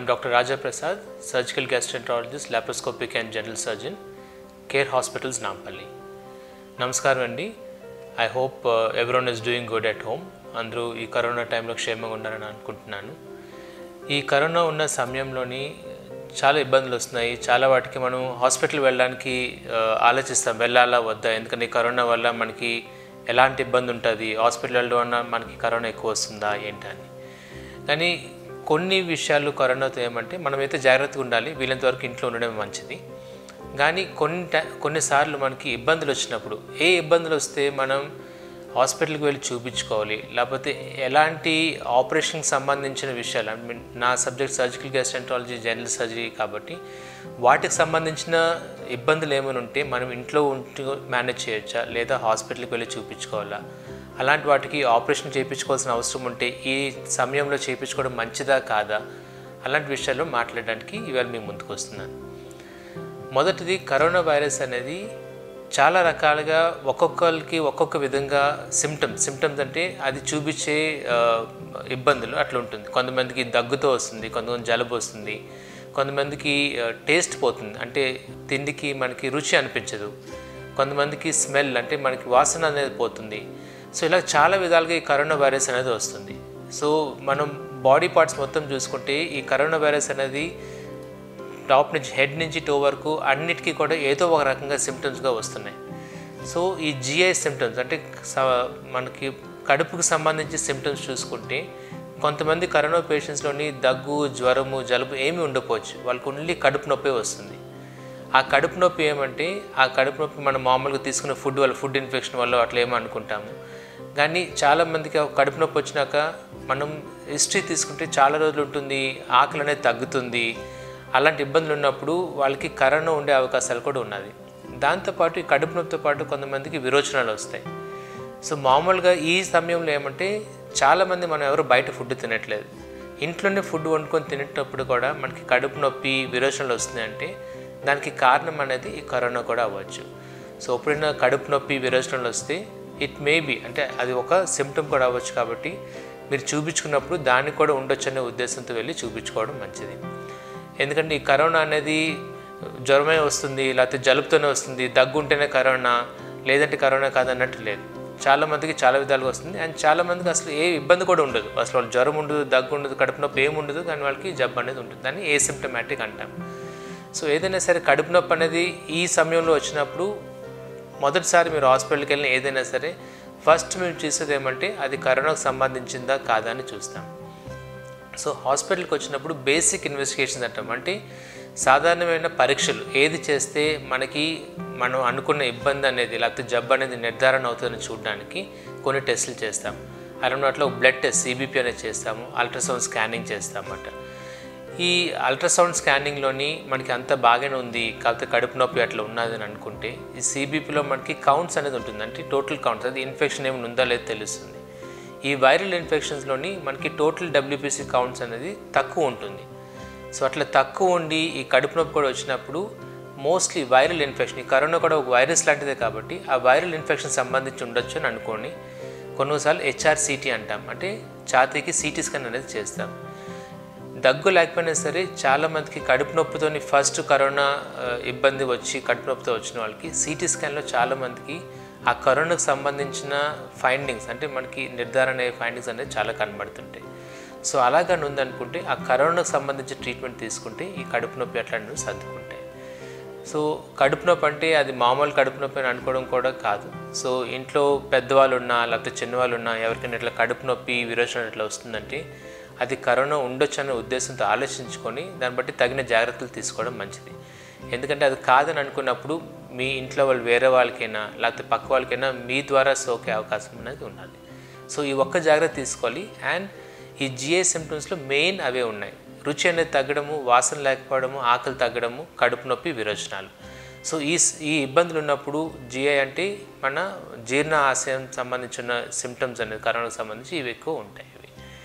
I'm Dr. Raja Prasad, surgical gastroenterologist, laparoscopic and general surgeon, Care Hospitals, Nampalli. నమస్కారం అండి I hope everyone is doing good at home అందరూ ఈ corona టైంలో క్షేమంగా ఉన్నారని అనుకుంటున్నాను ఈ కరోనా ఉన్న సమయంలోని చాలా ఇబ్బందులు వస్తున్నాయి చాలా వాటికి మనం హాస్పిటల్ వెళ్ళడానికి ఆ, ఆలోచిస్తాం వెళ్ళాలా వద్దా ఎందుకంటే ఈ కరోనా వల్ల మనకి ఎలాంటి ఇబ్బంది ఉంటుంది హాస్పిటల్ వెళ్ళడం వల్ల మనకి కరోనా ఎక్కువ వస్తుందా ఏంటని కానీ కొన్ని విషయాలు కరోనాతో ఏమంటే మనమైతే జాగ్రత్తగా ఉండాలి వీలంత వరకు ఇంట్లో ఉండడం మంచిది కానీ కొన్ని టై- కొన్నిసార్లు మనకి ఇబ్బందులు వచ్చినప్పుడు ఏ ఇబ్బందులు వస్తే మనం హాస్పిటల్కి వెళ్ళి చూపించుకోవాలి లేకపోతే ఎలాంటి ఆపరేషన్కి సంబంధించిన విషయాలు ఐ మీన్ నా subject surgical gastroenterology general surgery కాబట్టి వాటికి సంబంధించిన ఇబ్బందులు ఏమైనా ఉంటే మనం ఇంట్లో ఉంటూ మేనేజ్ చేయొచ్చా లేదా హాస్పిటల్కి వెళ్ళి చూపించుకోవాలా అలాంటి వాటికి ఆపరేషన్ చేయించుకోవాల్సిన అవసరం ఉంటే ఈ సమయంలో చేయించుకోవడం మంచిదా కాదా అలాంటి విషయాల్లో మాట్లాడడానికి ఇవాళ మీ ముందుకు వస్తున్నాను మొదటిది కరోనా వైరస్ అనేది చాలా రకాలుగా ఒక్కొక్కరికి ఒక్కొక్క విధంగా సిమ్టమ్స్ సిమ్టమ్స్ అంటే అది చూపించే ఆ, ఇబ్బందులు అట్లా ఉంటుంది కొంతమందికి దగ్గుతో వస్తుంది కొంతమంది జలుబు వస్తుంది కొంతమందికి టేస్ట్ పోతుంది అంటే తిండికి మనకి రుచి అనిపించదు కొంతమందికి స్మెల్ అంటే మనకి వాసన అనేది పోతుంది సో ఇలా చాలా విధాలుగా ఈ కరోనా వైరస్ అనేది వస్తుంది సో మనం బాడీ పార్ట్స్ మొత్తం చూసుకుంటే ఈ కరోనా వైరస్ అనేది టాప్ నుంచి హెడ్ నుంచి టో వరకు అన్నిటికీ కూడా ఏదో ఒక రకంగా సిమ్టమ్స్గా వస్తున్నాయి సో ఈ జిఐ సిమ్టమ్స్ అంటే స- మనకి కడుపుకు సంబంధించి సిమ్టమ్స్ చూసుకుంటే కొంతమంది కరోనా పేషెంట్స్లోని దగ్గు జ్వరము జలుబు ఏమీ ఉండకపోవచ్చు వాళ్ళకి ఓన్లీ కడుపు నొప్పి వస్తుంది ఆ కడుపు నొప్పి ఏమంటే ఆ కడుపు నొప్పి మనం మామూలుగా తీసుకున్న ఫుడ్ వల్ల ఫుడ్ ఇన్ఫెక్షన్ వల్ల అట్లా ఏమో అనుకుంటాము కానీ చాలామందికి ఆ కడుపు నొప్పి వచ్చినాక మనం హిస్టరీ తీసుకుంటే చాలా రోజులు ఉంటుంది ఆకలి అనేది తగ్గుతుంది అలాంటి ఇబ్బందులు ఉన్నప్పుడు వాళ్ళకి కరోనా ఉండే అవకాశాలు కూడా ఉన్నది దాంతోపాటు ఈ కడుపు నొప్పితో పాటు కొంతమందికి విరోచనాలు వస్తాయి సో మామూలుగా ఈ సమయంలో ఏమంటే చాలామంది మనం ఎవరు బయట ఫుడ్ తినట్లేదు ఇంట్లోనే ఫుడ్ వండుకొని తినేటప్పుడు కూడా మనకి కడుపు నొప్పి విరోచనలు వస్తున్నాయంటే దానికి కారణం అనేది ఈ కరోనా కూడా అవ్వచ్చు సో ఎప్పుడైనా కడుపు నొప్పి విరోచనలు వస్తే ఇట్ మే బి అంటే అది ఒక సిమ్టమ్ కూడా అవ్వచ్చు కాబట్టి మీరు చూపించుకున్నప్పుడు దానికి కూడా ఉండొచ్చు అనే ఉద్దేశంతో వెళ్ళి చూపించుకోవడం మంచిది ఎందుకంటే ఈ కరోనా అనేది జ్వరమే వస్తుంది లేకపోతే జలుబుతోనే వస్తుంది దగ్గు ఉంటేనే కరోనా లేదంటే కరోనా కాదన్నట్టు లేదు చాలా మందికి చాలా విధాలుగా వస్తుంది అండ్ చాలా మందికి అసలు ఏ ఇబ్బంది కూడా ఉండదు అసలు వాళ్ళు జ్వరం ఉండదు దగ్గు ఉండదు కడుపు నొప్పి ఏమి ఉండదు కానీ వాళ్ళకి జబ్బు అనేది ఉంటుంది దాన్ని ఏ సిమ్టమాటిక్ అంటాం సో ఏదైనా సరే కడుపు నొప్పి అనేది ఈ సమయంలో వచ్చినప్పుడు మొదటిసారి మీరు హాస్పిటల్కి వెళ్ళిన ఏదైనా సరే ఫస్ట్ మేము చూసేది ఏమంటే అది కరోనాకు సంబంధించిందా కాదా అని చూస్తాం సో హాస్పిటల్కి వచ్చినప్పుడు బేసిక్ ఇన్వెస్టిగేషన్స్ అంటాం అంటే సాధారణమైన పరీక్షలు ఏది చేస్తే మనకి మనం అనుకున్న ఇబ్బంది అనేది లేకపోతే జబ్బు అనేది నిర్ధారణ అవుతుందని చూడడానికి కొన్ని టెస్టులు చేస్తాం అలాంటి వాటిలో బ్లడ్ టెస్ట్ సిబిపి అనేది చేస్తాము అల్ట్రాసౌండ్ స్కానింగ్ చేస్తామన్నమాట ఈ అల్ట్రాసౌండ్ స్కానింగ్లోని మనకి అంత బాగానే ఉంది కాకపోతే కడుపు నొప్పి అట్లా ఉన్నదని అనుకుంటే ఈ సిబిపిలో మనకి కౌంట్స్ అనేది ఉంటుంది అంటే టోటల్ కౌంట్స్ అది ఇన్ఫెక్షన్ ఏమైనా ఉందా లేదో తెలుస్తుంది ఈ వైరల్ ఇన్ఫెక్షన్స్లోని మనకి టోటల్ డబ్ల్యూపీసీ కౌంట్స్ అనేది తక్కువ ఉంటుంది సో అట్లా తక్కువ ఉండి ఈ కడుపు నొప్పి కూడా వచ్చినప్పుడు మోస్ట్లీ వైరల్ ఇన్ఫెక్షన్ ఈ కరోనా కూడా ఒక వైరస్ లాంటిదే కాబట్టి ఆ వైరల్ ఇన్ఫెక్షన్ సంబంధించి ఉండొచ్చు అని అనుకోండి కొన్నిసార్లు హెచ్ఆర్సిటీ అంటాం అంటే ఛాతీకి సిటీ స్కాన్ అనేది చేస్తాం దగ్గు లేకపోయినా సరే చాలామందికి కడుపు నొప్పితోని ఫస్ట్ కరోనా ఆ, ఇబ్బంది వచ్చి కడుపు నొప్పితో వచ్చిన వాళ్ళకి సిటీ స్కాన్లో చాలామందికి ఆ కరోనాకు సంబంధించిన ఫైండింగ్స్ అంటే మనకి నిర్ధారణ అయ్యే ఫైండింగ్స్ అనేది చాలా కనబడుతుంటాయి సో అలాగని ఉందనుకుంటే ఆ కరోనాకు సంబంధించిన ట్రీట్మెంట్ తీసుకుంటే ఈ కడుపు నొప్పి అట్లాంటివి సర్దుకుంటాయి సో కడుపు నొప్పి అంటే అది మామూలు కడుపు నొప్పి అని అనుకోవడం కూడా కాదు సో ఇంట్లో పెద్దవాళ్ళు ఉన్నా లేకపోతే చిన్నవాళ్ళు ఉన్నా ఎవరికైనా ఇట్లా కడుపు నొప్పి విరోచన ఇట్లా వస్తుందంటే అది కరోనా ఉండొచ్చు అనే ఉద్దేశంతో ఆలోచించుకొని దాన్ని బట్టి తగిన జాగ్రత్తలు తీసుకోవడం మంచిది ఎందుకంటే అది కాదని అనుకున్నప్పుడు మీ ఇంట్లో వాళ్ళు వేరే వాళ్ళకైనా లేకపోతే పక్క వాళ్ళకైనా మీ ద్వారా సోకే అవకాశం అనేది ఉన్నది సో ఈ ఒక్క జాగ్రత్త తీసుకోవాలి అండ్ ఈ జిఐ సిమ్టమ్స్లో మెయిన్ అవే ఉన్నాయి రుచి అనేది తగ్గడము వాసన లేకపోవడము ఆకలి తగ్గడము కడుపు నొప్పి విరోచనాలు సో ఈ ఈ ఇబ్బందులు ఉన్నప్పుడు జిఐ అంటే మన జీర్ణ ఆశయం సంబంధించిన సిమ్టమ్స్ అనేది కరోనాకు సంబంధించి ఇవి ఎక్కువ ఉంటాయి ఇవి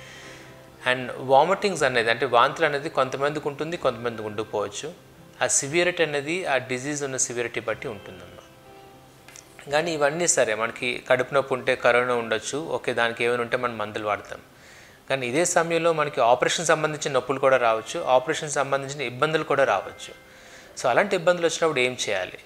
అండ్ వామిటింగ్స్ అనేది అంటే వాంతులు అనేది కొంతమందికి ఉంటుంది కొంతమందికి ఉండకపోవచ్చు ఆ సివియరిటీ అనేది ఆ డిజీజ్ ఉన్న సివియరిటీ బట్టి ఉంటుందన్నమాట కానీ ఇవన్నీ సరే మనకి కడుపు నొప్పి ఉంటే కరోనా ఉండొచ్చు ఓకే దానికి ఏమైనా ఉంటే మనం మందులు వాడతాం కానీ ఇదే సమయంలో మనకి ఆపరేషన్ సంబంధించిన నొప్పులు కూడా రావచ్చు ఆపరేషన్ సంబంధించిన ఇబ్బందులు కూడా రావచ్చు సో అలాంటి ఇబ్బందులు వచ్చినప్పుడు ఏం చేయాలి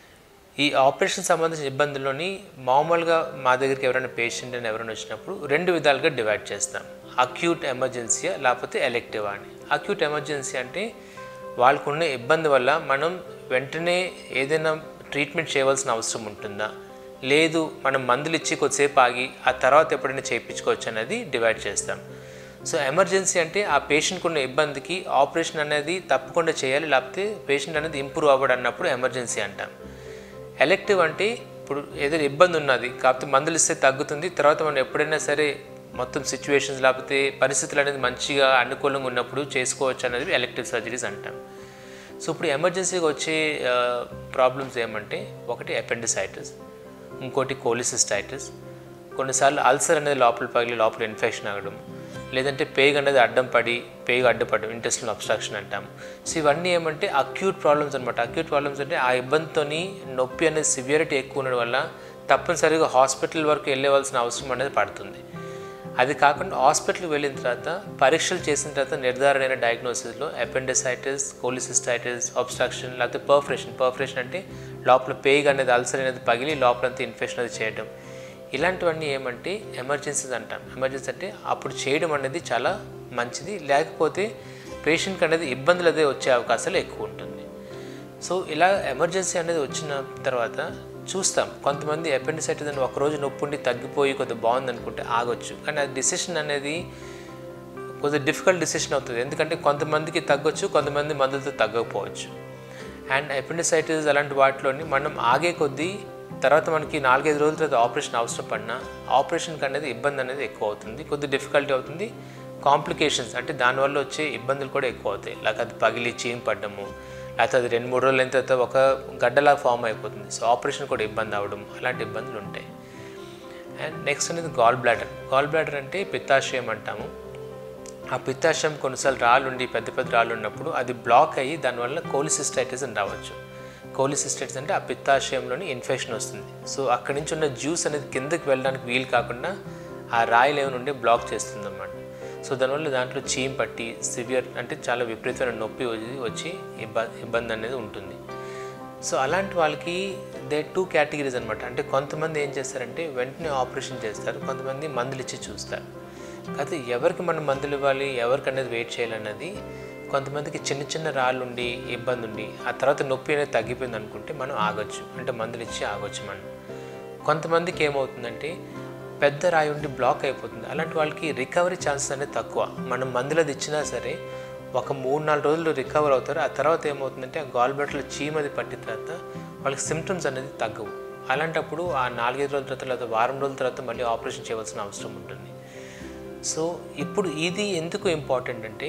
ఈ ఆపరేషన్ సంబంధించిన ఇబ్బందుల్లోని మామూలుగా మా దగ్గరికి ఎవరైనా పేషెంట్ అని ఎవరైనా వచ్చినప్పుడు రెండు విధాలుగా డివైడ్ చేస్తాం అక్యూట్ ఎమర్జెన్సీ లేకపోతే ఎలెక్టివ్ అని అక్యూట్ ఎమర్జెన్సీ అంటే వాళ్ళకున్న ఇబ్బంది వల్ల మనం వెంటనే ఏదైనా ట్రీట్మెంట్ చేయవలసిన అవసరం ఉంటుందా లేదు మనం మందులు ఇచ్చి కొద్దిసేపు ఆగి ఆ తర్వాత ఎప్పుడైనా చేయించుకోవచ్చు అనేది డివైడ్ చేస్తాం సో ఎమర్జెన్సీ అంటే ఆ పేషెంట్కి ఉన్న ఇబ్బందికి ఆపరేషన్ అనేది తప్పకుండా చేయాలి లేకపోతే పేషెంట్ అనేది ఇంప్రూవ్ అవ్వడం అన్నప్పుడు ఎమర్జెన్సీ అంటాం ఎలెక్టివ్ అంటే ఇప్పుడు ఏదైనా ఇబ్బంది ఉన్నది కాకపోతే మందులు ఇస్తే తగ్గుతుంది తర్వాత మనం ఎప్పుడైనా సరే మొత్తం సిచ్యువేషన్స్ లేకపోతే పరిస్థితులు అనేది మంచిగా అనుకూలంగా ఉన్నప్పుడు చేసుకోవచ్చు అనేది ఎలెక్టివ్ సర్జరీస్ అంటాం సో ఇప్పుడు ఎమర్జెన్సీగా వచ్చే ప్రాబ్లమ్స్ ఏమంటే ఒకటి అపెండిసైటిస్ ఇంకోటి కోలిసిస్టైటిస్ కొన్నిసార్లు అల్సర్ అనేది లోపల పగిలి లోపల ఇన్ఫెక్షన్ అవ్వడం లేదంటే పేగు అనేది అడ్డం పడి పేగు అడ్డుపడడం ఇంటెస్టినల్ అబ్స్ట్రక్షన్ అంటాం సో ఇవన్నీ ఏమంటే అక్యూట్ ప్రాబ్లమ్స్ అనమాట అక్యూట్ ప్రాబ్లమ్స్ అంటే ఆ ఇబ్బందితోని నొప్పి అనేది సివియరిటీ ఎక్కువ ఉండడం వల్ల తప్పనిసరిగా హాస్పిటల్ వరకు వెళ్ళవలసిన అవసరం అనేది పడుతుంది అది కాకుండా హాస్పిటల్కి వెళ్ళిన తర్వాత పరీక్షలు చేసిన తర్వాత నిర్ధారణ అయిన డయాగ్నోసిస్లో అపెండిసైటిస్ కోలిసిస్టైటిస్ అబ్స్ట్రక్షన్ లేకపోతే పర్ఫరేషన్ పర్ఫరేషన్ అంటే లోపల పేగ్ అనేది అల్సర్ అనేది పగిలి లోపలంతా ఇన్ఫెక్షన్ అది చేయడం ఇలాంటివన్నీ ఏమంటే ఎమర్జెన్సీస్ అంటాం ఎమర్జెన్సీ అంటే అప్పుడు చేయడం అనేది చాలా మంచిది లేకపోతే పేషెంట్కి అనేది ఇబ్బందులు అదే వచ్చే అవకాశాలు ఎక్కువ ఉంటుంది సో ఇలా ఎమర్జెన్సీ అనేది వచ్చిన తర్వాత చూస్తాం కొంతమంది అపెండిసైటిస్ అని ఒకరోజు నొప్పి ఉండి తగ్గిపోయి కొద్దిగా బాగుంది అనుకుంటే ఆగొచ్చు కానీ ఆ డిసిషన్ అనేది కొద్దిగా డిఫికల్ట్ డిసిషన్ అవుతుంది ఎందుకంటే కొంతమందికి తగ్గొచ్చు కొంతమంది మందులతో తగ్గకపోవచ్చు అండ్ అపెండిసైటిస్ అలాంటి వాటిలోని మనం ఆగే కొద్దీ తర్వాత మనకి నాలుగైదు రోజుల తర్వాత ఆపరేషన్ అవసరం పడినా ఆపరేషన్కి అనేది ఇబ్బంది అనేది ఎక్కువ అవుతుంది కొద్దిగా డిఫికల్టీ అవుతుంది కాంప్లికేషన్స్ అంటే దానివల్ల వచ్చే ఇబ్బందులు కూడా ఎక్కువ అవుతాయి లేక అది పగిలి చీమ్ పడ్డము లేకపోతే అది రెండు మూడు రోజులు అయిన తర్వాత ఒక గడ్డలాగా ఫామ్ అయిపోతుంది సో ఆపరేషన్ కూడా ఇబ్బంది అవ్వడం అలాంటి ఇబ్బందులు ఉంటాయి అండ్ నెక్స్ట్ అనేది గాల్ బ్లాడర్ గాల్ బ్లాడర్ అంటే పిత్తాశయం అంటాము ఆ పిత్తాశయం కొన్నిసార్లు రాళ్ళు ఉండి పెద్ద పెద్ద రాళ్ళు ఉన్నప్పుడు అది బ్లాక్ అయ్యి దానివల్ల కోలిసిస్టైటిస్ అని రావచ్చు కోలిసిస్టైటిస్ అంటే ఆ పిత్తాశయంలోని ఇన్ఫెక్షన్ వస్తుంది సో అక్కడి నుంచి ఉన్న జ్యూస్ అనేది కిందకి వెళ్ళడానికి వీలు కాకుండా ఆ రాయిలు ఏమైనా ఉండే బ్లాక్ చేస్తుంది అన్నమాట సో దానివల్ల దాంట్లో చీమ్ పట్టి సివియర్ అంటే చాలా విపరీతమైన నొప్పి వచ్చి- వచ్చి ఇబ్బ ఇబ్బంది అనేది ఉంటుంది సో అలాంటి వాళ్ళకి దే టూ కేటగిరీస్ అనమాట అంటే కొంతమంది ఏం చేస్తారంటే వెంటనే ఆపరేషన్ చేస్తారు కొంతమంది మందులు ఇచ్చి చూస్తారు కాకపోతే ఎవరికి మనం మందులు ఇవ్వాలి ఎవరికి అనేది వెయిట్ చేయాలన్నది కొంతమందికి చిన్న చిన్న రాళ్ళు ఉండి ఇబ్బంది ఉండి ఆ తర్వాత నొప్పి అనేది తగ్గిపోయింది అనుకుంటే మనం ఆగొచ్చు అంటే మందులు ఇచ్చి ఆగొచ్చు మనం కొంతమందికి ఏమవుతుందంటే పెద్ద రాయి ఉండి బ్లాక్ అయిపోతుంది అలాంటి వాళ్ళకి రికవరీ ఛాన్సెస్ అనేది తక్కువ మనం మందులది ఇచ్చినా సరే ఒక మూడు నాలుగు రోజులు రికవర్ అవుతారు ఆ తర్వాత ఏమవుతుందంటే ఆ గాల్ బ్లాడర్లో చీమది పట్టిన తర్వాత వాళ్ళకి సిమ్టమ్స్ అనేది తగ్గవు అలాంటప్పుడు ఆ నాలుగైదు రోజుల తర్వాత లేదా వారం రోజుల తర్వాత మళ్ళీ ఆపరేషన్ చేయవలసిన అవసరం ఉంటుంది సో ఇప్పుడు ఇది ఎందుకు ఇంపార్టెంట్ అంటే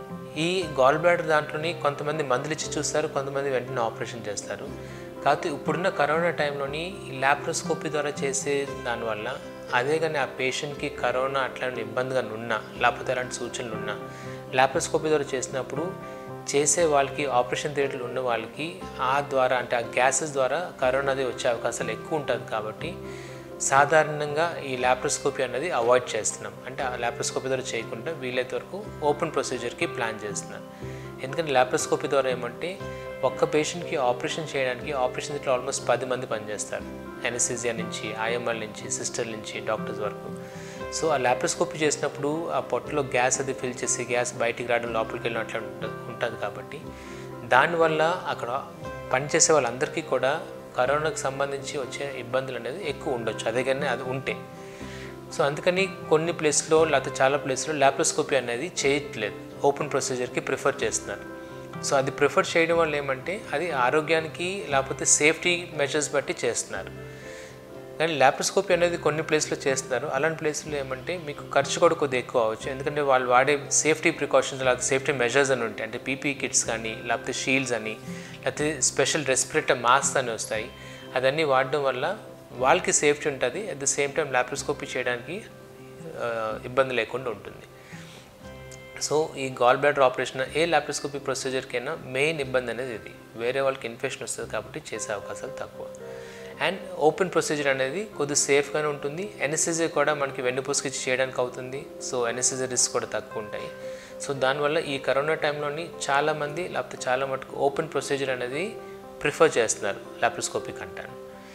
ఈ గాల్ బ్లాడర్ దాంట్లోని కొంతమంది మందులు ఇచ్చి చూస్తారు కొంతమంది వెంటనే ఆపరేషన్ చేస్తారు కాకపోతే ఇప్పుడున్న కరోనా టైంలోని ఈ ల్యాప్రోస్కోపీ ద్వారా చేసే దానివల్ల అదే కానీ ఆ పేషెంట్కి కరోనా అట్లాంటి ఇబ్బందిగా ఉన్నా లేకపోతే అలాంటి సూచనలు ఉన్నా ల్యాప్రోస్కోపీ ద్వారా చేసినప్పుడు చేసే వాళ్ళకి ఆపరేషన్ థియేటర్లు ఉన్న వాళ్ళకి ఆ ద్వారా అంటే ఆ గ్యాసెస్ ద్వారా కరోనాది వచ్చే అవకాశాలు ఎక్కువ ఉంటుంది కాబట్టి సాధారణంగా ఈ ల్యాప్రోస్కోపీ అనేది అవాయిడ్ చేస్తున్నాం అంటే ఆ ల్యాప్రోస్కోపీ ద్వారా చేయకుండా వీలైతే వరకు ఓపెన్ ప్రొసీజర్కి ప్లాన్ చేస్తున్నాం ఎందుకంటే ల్యాప్రోస్కోపీ ద్వారా ఏమంటే ఒక్క పేషెంట్కి ఆపరేషన్ చేయడానికి ఆపరేషన్ థియేటర్లో ఆల్మోస్ట్ పది మంది పనిచేస్తారు ఎనస్థీజియా నుంచి ఐఎంఎల్ నుంచి సిస్టర్ నుంచి డాక్టర్స్ వరకు సో ఆ ల్యాప్రోస్కోపీ చేసినప్పుడు ఆ పొట్టలో గ్యాస్ అది ఫిల్ చేసి గ్యాస్ బయటికి రావడం లోపలికి వెళ్ళడం అట్లా ఉంటుంది ఉంటుంది కాబట్టి దానివల్ల అక్కడ పనిచేసే వాళ్ళందరికీ కూడా కరోనాకు సంబంధించి వచ్చే ఇబ్బందులు అనేది ఎక్కువ ఉండొచ్చు అదే కానీ అది ఉంటే సో అందుకని కొన్ని ప్లేస్లో లేకపోతే చాలా ప్లేస్లో ల్యాప్రోస్కోపీ అనేది చేయట్లేదు ఓపెన్ ప్రొసీజర్కి ప్రిఫర్ చేస్తున్నారు సో అది ప్రిఫర్ చేయడం వల్ల ఏమంటే అది ఆరోగ్యానికి లేకపోతే సేఫ్టీ మెజర్స్ బట్టి చేస్తున్నారు కానీ ల్యాప్రోస్కోపీ అనేది కొన్ని ప్లేస్లో చేస్తున్నారు అలాంటి ప్లేస్లో ఏమంటే మీకు ఖర్చు కూడా కొద్దిగా ఎక్కువ అవ్వచ్చు ఎందుకంటే వాళ్ళు వాడే సేఫ్టీ ప్రికాషన్స్ లేకపోతే సేఫ్టీ మెజర్స్ అని ఉంటాయి అంటే పీపీ కిట్స్ కానీ లేకపోతే షీల్డ్స్ అని లేకపోతే స్పెషల్ రెస్పిరేటర్ మాస్క్ అని వస్తాయి అదన్నీ వాడడం వల్ల వాళ్ళకి సేఫ్టీ ఉంటుంది at the same time laparoscopy చేయడానికి ఆ, ఇబ్బంది లేకుండా ఉంటుంది సో ఈ గాల్ బ్లాడర్ ఆపరేషన్ ఏ ల్యాప్రోస్కోపీ ప్రొసీజర్కైనా మెయిన్ ఇబ్బంది అనేది ఇది వేరే వాళ్ళకి ఇన్ఫెక్షన్ వస్తుంది కాబట్టి చేసే అవకాశాలు తక్కువ అండ్ ఓపెన్ ప్రొసీజర్ అనేది కొద్దిగా సేఫ్గానే ఉంటుంది ఎన్ఎస్ఎస్ఏ కూడా మనకి వెన్నుపూసకి చేయడానికి అవుతుంది సో ఎన్ఎస్ఎస్ఏ రిస్క్ కూడా తక్కువ ఉంటాయి సో దానివల్ల ఈ కరోనా టైంలోని చాలామంది లేకపోతే చాలా మటుకు ఓపెన్ ప్రొసీజర్ అనేది ప్రిఫర్ చేస్తున్నారు లాప్రోస్కోపిక్ అంటాను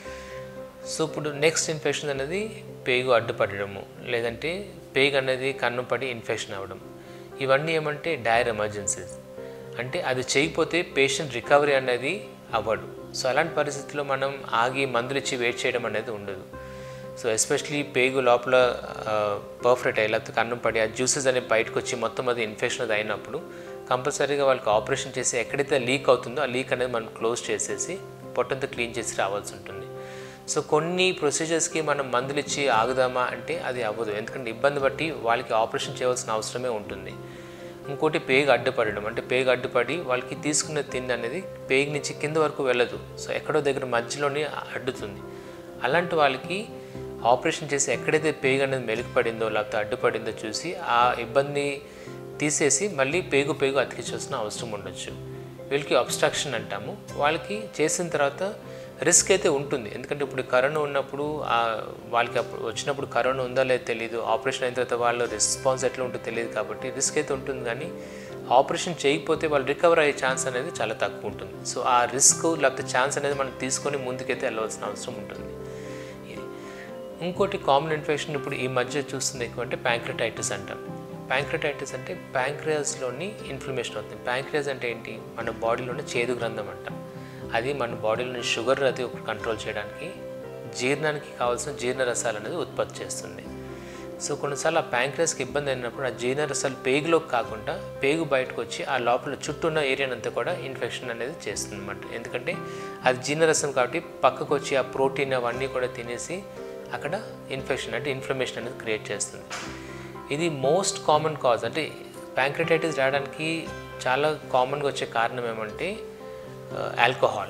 సో ఇప్పుడు నెక్స్ట్ ఇన్ఫెక్షన్ అనేది పేగు అడ్డుపడము లేదంటే పేగు అనేది కన్ను పడి ఇన్ఫెక్షన్ అవ్వడం ఇవన్నీ ఏమంటే డైర్ ఎమర్జెన్సీస్ అంటే అది చేయకపోతే పేషెంట్ రికవరీ అనేది అవ్వడు సో అలాంటి పరిస్థితుల్లో మనం ఆగి మందులు ఇచ్చి వెయిట్ చేయడం అనేది ఉండదు సో ఎస్పెషలీ పేగు లోపల పర్ఫెక్ట్ అయ్యి లేకపోతే కన్నం పడి ఆ జ్యూసెస్ అనేవి బయటకు వచ్చి మొత్తం అది ఇన్ఫెక్షన్ అది అయినప్పుడు కంపల్సరీగా వాళ్ళకి ఆపరేషన్ చేసి ఎక్కడైతే లీక్ అవుతుందో ఆ లీక్ అనేది మనం క్లోజ్ చేసేసి పొట్టంతా క్లీన్ చేసి రావాల్సి ఉంటుంది సో కొన్ని ప్రొసీజర్స్కి మనం మందులు ఇచ్చి ఆగుదామా అంటే అది అవ్వదు ఎందుకంటే ఇబ్బంది బట్టి వాళ్ళకి ఆపరేషన్ చేయవలసిన అవసరమే ఉంటుంది ఇంకోటి పేగు అడ్డుపడడం అంటే పేగు అడ్డుపడి వాళ్ళకి తీసుకున్న తిండి అనేది పేగు నుంచి కింద వరకు వెళ్ళదు సో ఎక్కడో దగ్గర మధ్యలోనే అడ్డుతుంది అలాంటి వాళ్ళకి ఆపరేషన్ చేసి ఎక్కడైతే పేగు అనేది మెరుగుపడిందో లేకపోతే అడ్డుపడిందో చూసి ఆ ఇబ్బంది తీసేసి మళ్ళీ పేగు పేగు అతికించాల్సిన అవసరం ఉండొచ్చు వీళ్ళకి అబ్స్ట్రక్షన్ అంటాము వాళ్ళకి చేసిన తర్వాత రిస్క్ అయితే ఉంటుంది ఎందుకంటే ఇప్పుడు కరోనా ఉన్నప్పుడు ఆ వాళ్ళకి అప్పుడు వచ్చినప్పుడు కరోనా ఉందా లేదో తెలియదు ఆపరేషన్ అయిన తర్వాత వాళ్ళ రెస్పాన్స్ ఎట్లా ఉంటుందో తెలియదు కాబట్టి రిస్క్ అయితే ఉంటుంది కానీ ఆపరేషన్ చేయకపోతే వాళ్ళు రికవర్ అయ్యే ఛాన్స్ అనేది చాలా తక్కువ ఉంటుంది సో ఆ రిస్క్ లేకపోతే ఛాన్స్ అనేది మనం తీసుకొని ముందుకైతే వెళ్ళవలసిన అవసరం ఉంటుంది ఇది ఇంకోటి కామన్ ఇన్ఫెక్షన్ ఇప్పుడు ఈ మధ్య చూస్తుంది ఎక్కువ అంటే ప్యాంక్రటైటిస్ అంటాం ప్యాంక్రటైటిస్ అంటే ప్యాంక్రియాస్లోని ఇన్ఫ్లమేషన్ అవుతుంది ప్యాంక్రియాస్ అంటే ఏంటి మన బాడీలోని చేదు గ్రంథం అంటాం అది మన బాడీలోని షుగర్ అది ఒకటి కంట్రోల్ చేయడానికి జీర్ణానికి కావాల్సిన జీర్ణ రసాలు అనేది ఉత్పత్తి చేస్తుంది సో కొన్నిసార్లు ఆ ప్యాంక్రియాస్కి ఇబ్బంది అయినప్పుడు ఆ జీర్ణ రసాలు పేగులోకి కాకుండా పేగు బయటకు వచ్చి ఆ లోపల చుట్టూ ఉన్న ఏరియానంతా కూడా ఇన్ఫెక్షన్ అనేది చేస్తుంది అనమాట ఎందుకంటే అది జీర్ణరసం కాబట్టి పక్కకు వచ్చి ఆ ప్రోటీన్ అవన్నీ కూడా తినేసి అక్కడ ఇన్ఫెక్షన్ అంటే ఇన్ఫ్లమేషన్ అనేది క్రియేట్ చేస్తుంది ఇది మోస్ట్ కామన్ కాజ్ అంటే ప్యాంక్రటైటిస్ రావడానికి చాలా కామన్గా వచ్చే కారణం ఏమంటే ఆల్కహాల్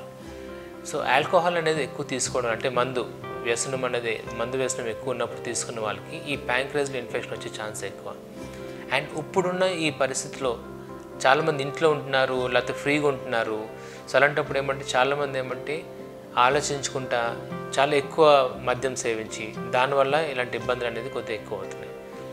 సో ఆల్కహాల్ అనేది ఎక్కువ తీసుకోవడం అంటే మందు వ్యసనం అనేది మందు వ్యసనం ఎక్కువ ఉన్నప్పుడు తీసుకున్న వాళ్ళకి ఈ ప్యాంక్రేజ్లో ఇన్ఫెక్షన్ వచ్చే ఛాన్స్ ఎక్కువ అండ్ ఇప్పుడున్న ఈ పరిస్థితిలో చాలామంది ఇంట్లో ఉంటున్నారు లేకపోతే ఫ్రీగా ఉంటున్నారు సో అలాంటప్పుడు ఏమంటే చాలామంది ఏమంటే ఆలోచించుకుంటా చాలా ఎక్కువ మద్యం సేవించి దానివల్ల ఇలాంటి ఇబ్బందులు అనేది కొద్దిగా ఎక్కువ అవుతున్నాయి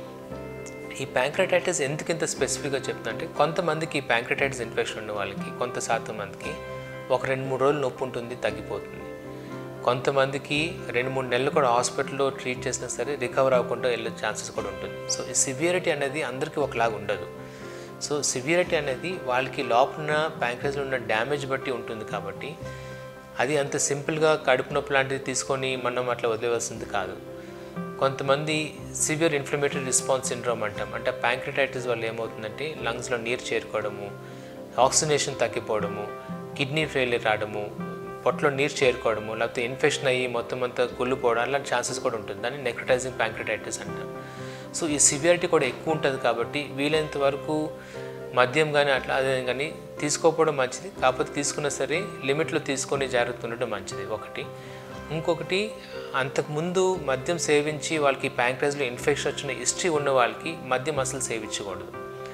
ఈ ప్యాంక్రటైటిస్ ఎందుకు ఇంత స్పెసిఫిక్గా చెప్తుందంటే కొంతమందికి ఈ ప్యాంక్రటైటిస్ ఇన్ఫెక్షన్ ఉన్న వాళ్ళకి కొంత శాతం మందికి ఒక రెండు మూడు రోజులు నొప్పి ఉంటుంది తగ్గిపోతుంది కొంతమందికి రెండు మూడు నెలలు కూడా హాస్పిటల్లో ట్రీట్ చేసినా సరే రికవర్ అవ్వకుండా వెళ్ళే ఛాన్సెస్ కూడా ఉంటుంది సో ఈ సివియరిటీ అనేది అందరికీ ఒకలాగా ఉండదు సో సివియరిటీ అనేది వాళ్ళకి లోపల ప్యాంక్రేజ్లో ఉన్న డ్యామేజ్ బట్టి ఉంటుంది కాబట్టి అది అంత సింపుల్గా కడుపు నొప్పి లాంటిది తీసుకొని మనం అట్లా వదిలేవలసింది కాదు కొంతమంది సివియర్ ఇన్ఫ్లమేటరీ రెస్పాన్స్ సిండ్రోమ్ అంటాం అంటే ప్యాంక్రిటైటిస్ వల్ల ఏమవుతుందంటే లంగ్స్లో నీరు చేరుకోవడము ఆక్సిజనేషన్ తగ్గిపోవడము కిడ్నీ ఫెయిలియర్ రావడము పొట్టలో నీరు చేరుకోవడము లేకపోతే ఇన్ఫెక్షన్ అయ్యి మొత్తం అంతా కుళ్ళిపోవడం అలాంటి ఛాన్సెస్ కూడా ఉంటుంది దాన్ని నెక్రటైజింగ్ ప్యాంక్రిటైటిస్ అంటాం సో ఈ సివియారిటీ కూడా ఎక్కువ ఉంటుంది కాబట్టి వీలైనంత వరకు మద్యం కానీ అట్లా అదే కానీ తీసుకోకపోవడం మంచిది కాకపోతే తీసుకున్నా సరే లిమిట్లో తీసుకొని జాగ్రత్త ఉండడం మంచిది ఒకటి ఇంకొకటి అంతకుముందు మద్యం సేవించి వాళ్ళకి ప్యాంక్రేజ్లో ఇన్ఫెక్షన్ వచ్చిన హిస్టరీ ఉన్న వాళ్ళకి మద్యం అసలు సేవించకూడదు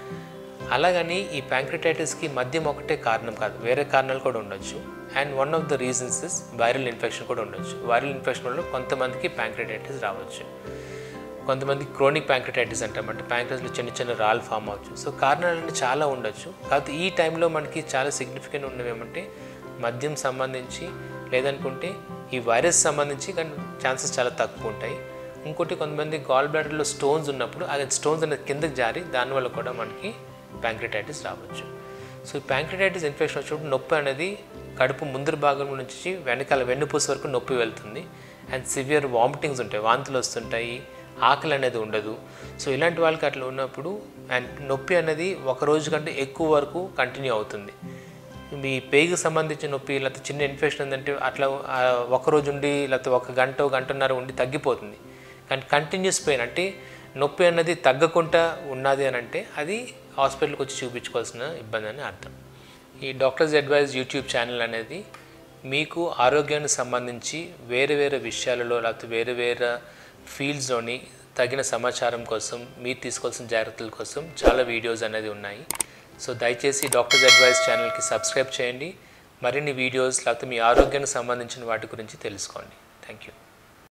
అలాగని ఈ ప్యాంక్రిటైటిస్కి మద్యం ఒకటే కారణం కాదు వేరే కారణాలు కూడా ఉండొచ్చు and one of the reasons is viral infection కూడా ఉండొచ్చు వైరల్ ఇన్ఫెక్షన్ వల్ల కొంతమందికి ప్యాంక్రిటైటిస్ రావచ్చు కొంతమంది క్రోనిక్ ప్యాంక్రిటైటిస్ అంటాం అంటే ప్యాంక్రస్లో చిన్న చిన్న రాళ్ళు ఫామ్ అవ్వచ్చు సో కారణాలు చాలా ఉండొచ్చు కాకపోతే ఈ టైంలో మనకి చాలా సిగ్నిఫికెంట్ ఉన్నవి ఏమంటే మద్యం సంబంధించి లేదనుకుంటే ఈ వైరస్ సంబంధించి కానీ ఛాన్సెస్ చాలా తక్కువ ఉంటాయి ఇంకోటి కొంతమంది గాల్ బ్లాడర్లో స్టోన్స్ ఉన్నప్పుడు అది స్టోన్స్ అనేది కిందకి జారి దానివల్ల కూడా మనకి ప్యాంక్రిటైటిస్ రావచ్చు సో ఈ ప్యాంక్రిటైటిస్ ఇన్ఫెక్షన్ వచ్చినప్పుడు నొప్పి అనేది కడుపు ముందర భాగం నుంచి వెనకాల వెన్నుపూస వరకు నొప్పి వెళ్తుంది అండ్ సివియర్ వామిటింగ్స్ ఉంటాయి వాంతులు వస్తుంటాయి ఆకలి అనేది ఉండదు సో ఇలాంటి వాళ్ళకి అట్లా ఉన్నప్పుడు అండ్ నొప్పి అనేది ఒక రోజు కంటే ఎక్కువ వరకు కంటిన్యూ అవుతుంది మీ పేగుకి సంబంధించిన నొప్పి లేకపోతే చిన్న ఇన్ఫెక్షన్ ఉందంటే అట్లా ఆ, ఒక రోజు ఉండి లేకపోతే ఒక గంట గంటన్నర ఉండి తగ్గిపోతుంది కానీ కంటిన్యూస్ పెయిన్ అంటే నొప్పి అన్నది తగ్గకుండా ఉన్నది అని అంటే అది హాస్పిటల్కి వచ్చి చూపించుకోవాల్సిన ఇబ్బంది అని అర్థం ఈ డాక్టర్స్ అడ్వైజ్ యూట్యూబ్ ఛానల్ అనేది మీకు ఆరోగ్యానికి సంబంధించి వేరే వేరే విషయాలలో లేకపోతే వేరే వేరే ఫీల్డ్స్లోని తగిన సమాచారం కోసం మీరు తీసుకోవాల్సిన జాగ్రత్తల కోసం చాలా వీడియోస్ అనేది ఉన్నాయి సో దయచేసి డాక్టర్స్ అడ్వైస్ ఛానల్కి సబ్స్క్రైబ్ చేయండి మరిన్ని వీడియోస్ లేకపోతే మీ ఆరోగ్యానికి సంబంధించిన వాటి గురించి తెలుసుకోండి థ్యాంక్ యూ